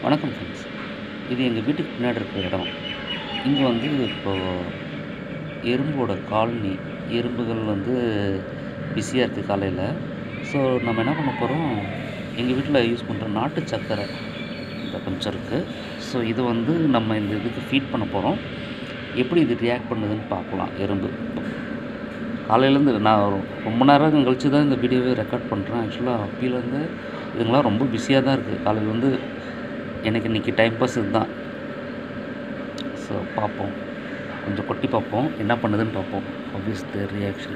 வணக்கம் ஃப்ரெண்ட்ஸ் இது எங்கள் வீட்டுக்கு பின்னாடி இருக்கிற இடம் இங்கே வந்து இப்போது எறும்போட காலனி எறும்புகள் வந்து பிஸியாக இருக்குது காலையில் ஸோ நம்ம என்ன பண்ண போகிறோம் எங்கள் வீட்டில் யூஸ் பண்ணுற நாட்டு சக்கரை இந்த கொஞ்சம் இருக்குது ஸோ இது வந்து நம்ம இந்த இதுக்கு ஃபீட் பண்ண போகிறோம் எப்படி இது ரியாக்ட் பண்ணுதுன்னு பார்க்கலாம் எறும்பு காலையிலேருந்து நான் ஒரு- ரொம்ப நேரம் கழிச்சு தான் இந்த வீடியோவே ரெக்கார்ட் பண்ணுறேன் ஆக்சுவலாக அப்பீலேருந்து இதுங்களாம் ரொம்ப பிஸியாக தான் இருக்குது காலையில் வந்து எனக்கு இன்றைக்கி டைம் பாஸ் இதுதான் ஸோ பார்ப்போம் கொஞ்சம் கொட்டி பார்ப்போம் என்ன பண்ணுதுன்னு பார்ப்போம் ஆப்வியஸ் த ரியாக்ஷன்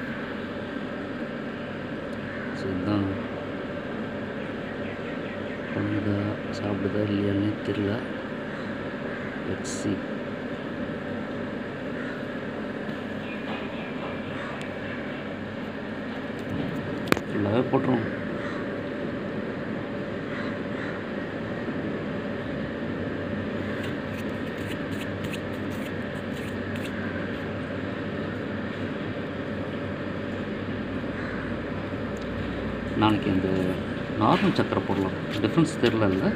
ஸோ இதுதான் பண்ணுதா சாப்பிடுதா இல்லையானே தெரில லெட்ஸ் see ஃபுல்லாகவே போட்டுருவோம் நாளைக்கு அந்த நார்மல் சக்கரை போடலாம் டிஃப்ரென்ஸ் தெரில இல்லை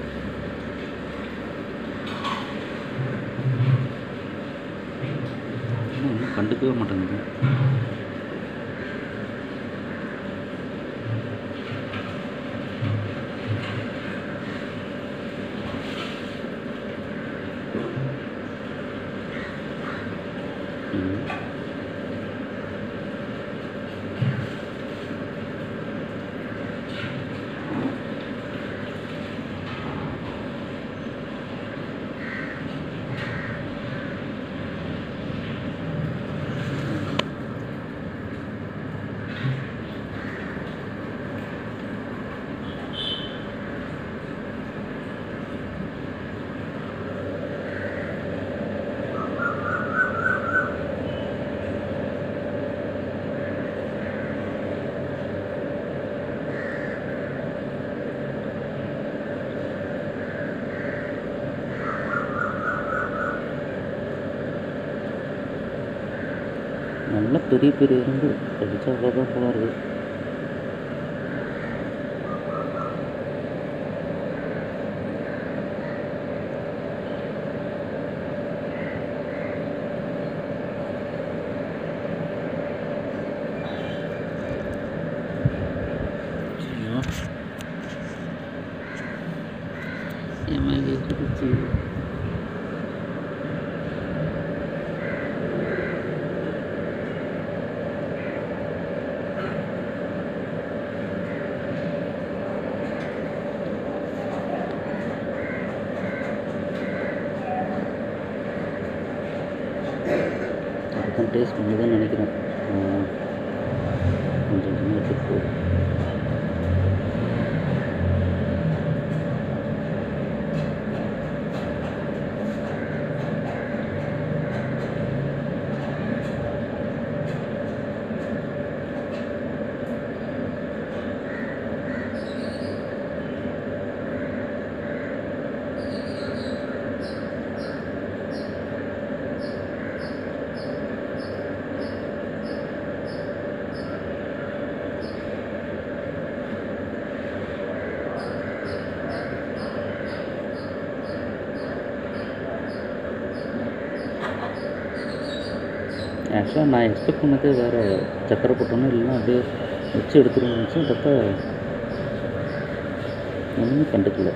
இன்னும் இன்னும் கண்டுக்கவே மாட்டேங்குது ம். நல்ல பெரிய பெரிய இருந்து கடிச்சா அவ்வளோதான் போல இருக்கு ஐயோ. என் மேலே குதிச்சு அதுதான் டேஸ்ட் பண்ணி தான் நினைக்கிறேன் ஆ, கொஞ்சம் கொஞ்சமாக எடுத்துட்டு போகுது ஆக்சுவலாக நான் எக்ஸ்பெக்ட் பண்ணது வேறு சக்கரை போட்டோன்னு இல்லைன்னா அப்படியே வச்சு எடுத்துருவோம்னு நினச்சேன் பார்த்தா ஒன்றுமே கண்டுக்கல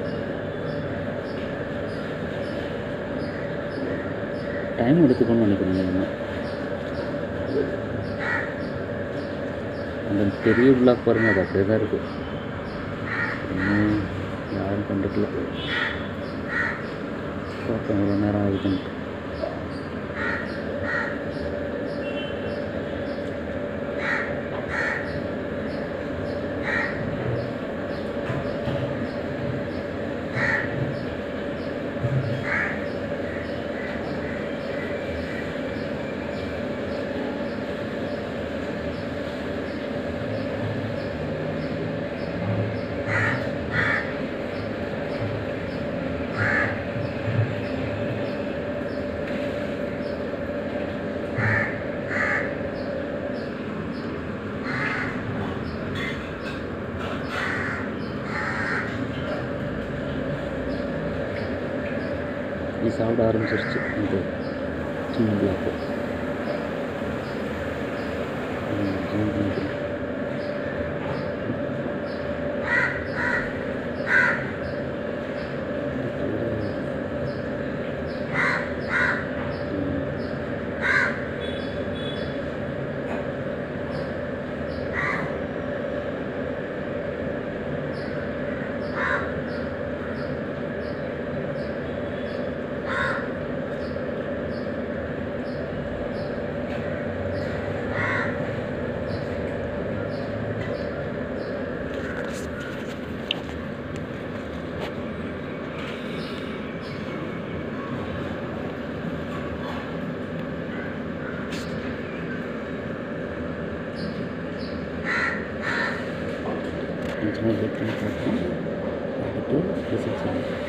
டைம் எடுத்துக்கணும்னு நினைக்கிறேன் என்ன அந்த பெரிய பிளாக் பாருங்க அது அப்படியே தான் இருக்குது இன்னும் யாரும் கண்டுக்கல பார்ப்போம் எவ்வளோ நேரம் ஆகுதுன்ட்டு நீ சாப்பிட ஆரம்பிச்சிருச்சு இந்த சின்ன பிளாக்கு ஜூம் பண்ணிக்கிறேன் கொஞ்சமாக வெயிட் பண்ணி பார்ப்போம் பார்த்துட்டு ரிசல்ட் சொல்லுங்கள்